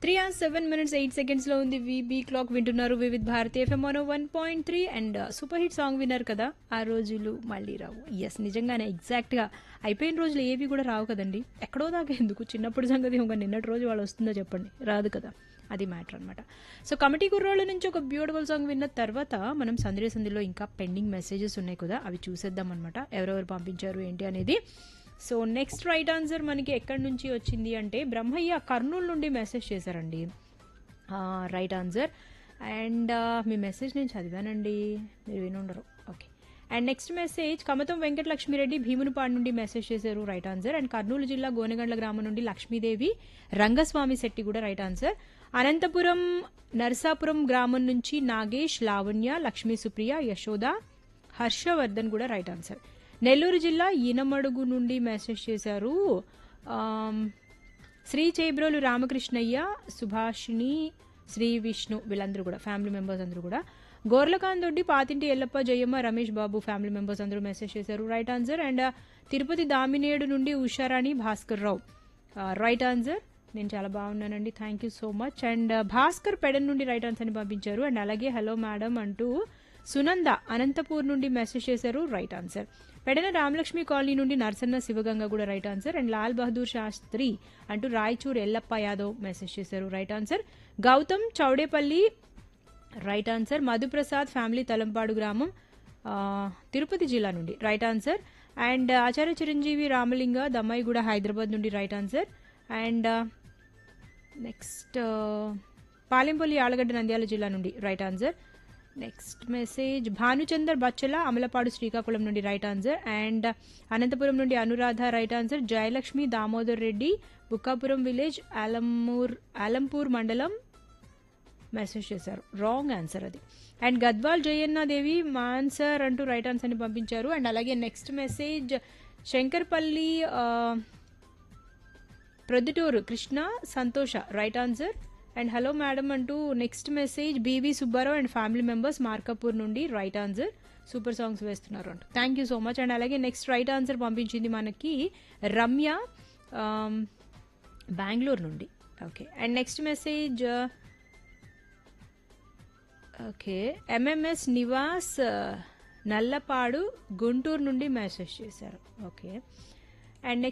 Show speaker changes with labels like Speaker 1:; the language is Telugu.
Speaker 1: three hours seven minutes eight seconds లో ఉంది వీబీ క్లాక్ వింటున్నారు Vividh Bharati FM one one point three and super hit song విన్నారు కదా ఆ రోజులు మళ్ళీ రావు ఎస్ నిజంగానే ఎగ్జాక్ట్ గా అయిపోయిన రోజులు ఏవి కూడా రావు కదండి ఎక్కడో దాకా ఎందుకు చిన్నప్పుడు సంగతి ఇంకా నిన్నటి రోజు వాళ్ళు వస్తుందో చెప్పండి రాదు కదా అది మ్యాటర్ అనమాట సో కమిటీ కుర్రోళ్ళ నుంచి ఒక బ్యూటిఫుల్ సాంగ్ విన్న తర్వాత మనం సందడి సందిలో ఇంకా పెండింగ్ మెసేజెస్ ఉన్నాయి కదా అవి చూసేద్దాం అనమాట ఎవరెవరు పంపించారు ఏంటి అనేది సో నెక్స్ట్ రైట్ ఆన్సర్ మనకి ఎక్కడి నుంచి వచ్చింది అంటే బ్రహ్మయ్య కర్నూలు నుండి మెసేజ్ చేశారండి రైట్ ఆన్సర్ అండ్ మీ మెసేజ్ నేను చదివానండి మీరు వినుండరు okay and next message Kamatham Venkatalakshmireddy Bhimunipadu నుండి మెసేజ్ చేశారు రైట్ ఆన్సర్ అండ్ కర్నూలు జిల్లా గోనగండ్ల గ్రామం నుండి లక్ష్మీదేవి రంగస్వామి శెట్టి కూడా రైట్ ఆన్సర్ అనంతపురం నర్సాపురం గ్రామం నుంచి నాగేష్ లావణ్య లక్ష్మీ సుప్రియ యశోద హర్షవర్ధన్ కూడా రైట్ ఆన్సర్ నెల్లూరు జిల్లా ఈనమడుగు నుండి మెసేజ్ చేశారు ఆమ్, శ్రీ చేబ్రోలు రామకృష్ణయ్య సుభాషిణి శ్రీ విష్ణు వీళ్ళందరూ కూడా ఫ్యామిలీ మెంబర్స్ అందరూ కూడా గోర్లకాంత్ దొడ్డి పాతింటి ఎల్లప్ప జయమ్మ రమేష్ బాబు ఫ్యామిలీ మెంబర్స్ అందరూ మెసేజ్ చేశారు right answer and Tirupati Damineedu నుండి ఉషారాణి భాస్కర్ రావు రైట్ ఆన్సర్ నేను చాలా బాగున్నానండి thank you so much and Bhaskar Pedan నుండి రైట్ ఆన్సర్ని పంపించారు అండ్ అలాగే హలో మేడం అంటూ సునంద అనంతపూర్ నుండి మెసేజ్ చేశారు right answer Pedana Ramalakshmi colony నుండి నర్సన్న శివగంగ కూడా right answer and Lal Bahadur Shastri అంటూ రాయచూర్ ఎల్లప్ప యాదవ్ మెసేజ్ చేశారు right answer Gautam Chowdepalli right answer Madhuprasad family Thalampadu గ్రామం ఆ, తిరుపతి జిల్లా నుండి right answer and Acharya Chiranjeevi Ramalinga Dammaiguda Hyderabad నుండి right answer and next Palempalli Allagadda Nandyal జిల్లా నుండి right answer next message Bhanuchander Bachala Amalapadu Srikakulam నుండి రైట్ ఆన్సర్ అండ్ అనంతపురం నుండి Anuradha right answer Jayalakshmi Damodar Reddy Bukkapuram village Alampur Alampur మండలం మెసేజ్ చేశారు రాంగ్ ఆన్సర్ అది అండ్ గద్వాల్ జయన్నాదేవి మా ఆన్సర్ అంటూ రైట్ ఆన్సర్ని పంపించారు అండ్ అలాగే నెక్స్ట్ మెసేజ్ శంకర్పల్లి ఆ, Proddatur Krishna Santosha right answer and hello madam అంటూ next message BV Subbarao and family members Markapur నుండి రైట్ ఆన్సర్ సూపర్ సాంగ్స్ వేస్తున్నారు అంట thank you so much and అలాగే నెక్స్ట్ రైట్ ఆన్సర్ పంపించింది మనకి రమ్య ఆమ్, బెంగళూరు నుండి okay and next message okay MMS Nivas ah, Nallapadu Guntur నుండి మెసేజ్ చేశారు ఓకే అండ్